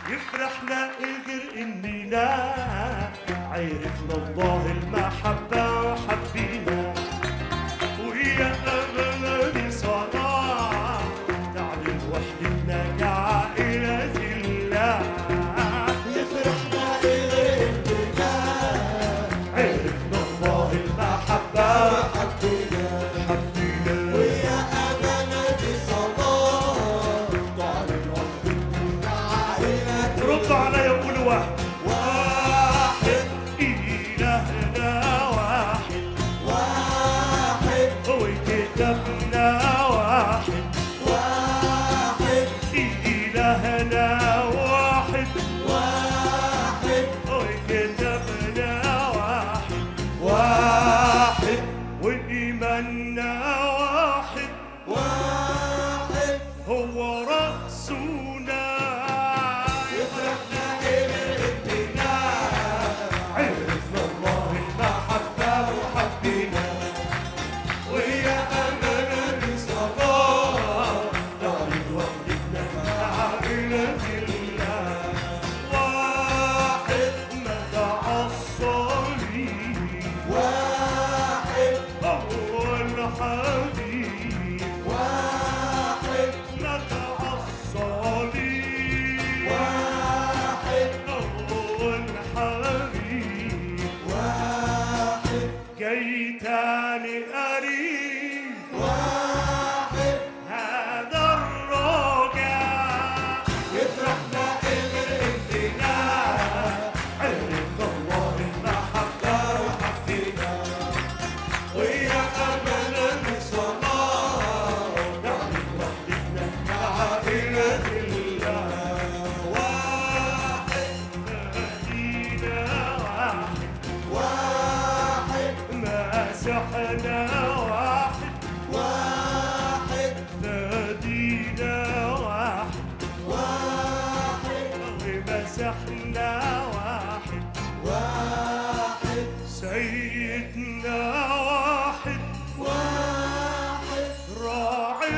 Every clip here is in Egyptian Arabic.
يفرحنا غير اننا عرفنا الله المحبة وحبينا ويا امل صلاة تعلن وحدتنا كعائلة الله يفرحنا غير اننا عرفنا الله المحبة حبينا حبينا ويا امانة صلاة تعلن وحدتنا عائلة رد عليا وقول واحد واحد إلهنا واحد واحد وكتابنا واحد واحد إلهنا واحد واحد وكتابنا واحد واحد وإيماننا واحد واحد هو رأسنا يفرحنا غير اننا عرفنا الله المحبة وحبينا ويا امانة صلاة تعلن وحدتنا عائلة الله واحد مدى الصليب واحد أول حبيب واحد مدى الصليب واحد أول حبيب واحد كي تاني أريد واحد هذا الرجاء يفرحنا غير اننا عرف الله المحبة وحبينا ويا امانة صلاة نعمل وحدتنا كعائلة الله واحد مدينة واحد واحد مسحنا واحد واحد مدينة واحد واحد ومسحنا واحد واحد سيدنا واحد واحد راعي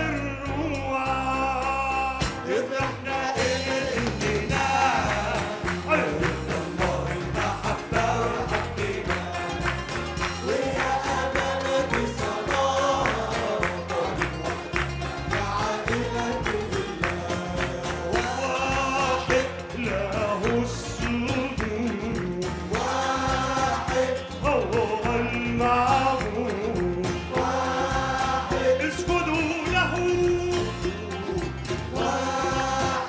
الرواح يفرحنا غير اننا عرفنا الله المحبة وحبينا ويا امانة صلاة عائلة واحد له السجود واحد هو المعبود واحد اسجدوا له واحد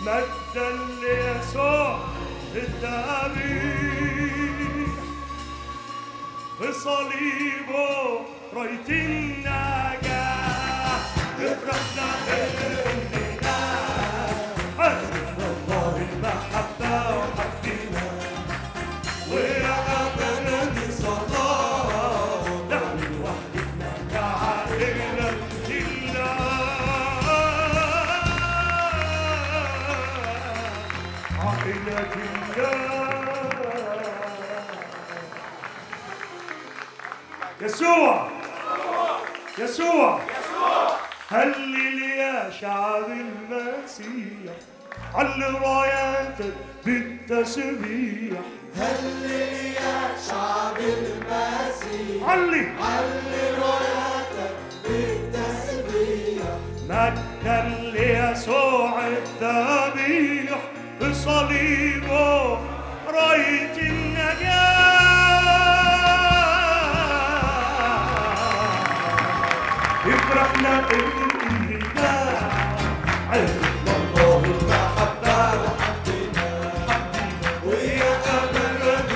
مجدا ليسوع الذبيح في صليبه راية النجاة افرحنا اننا عرفنا الله المحبة وحبنا ويا أمانة صلاة نعمل وحدنا كعائلة الله عائلة الله يسوع يسوع هلل يا شعب المسيح علي راياتك بالتسبيح هلل يا شعب المسيح علي علي راياتك بالتسبيح مجدا ليسوع الذبيح بصليبه راية النجاة افرحنا بالإله عرفنا الله المحبة وحبنا ويا أمانة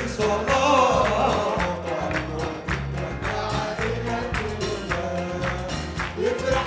صلاة عائلتنا يفرح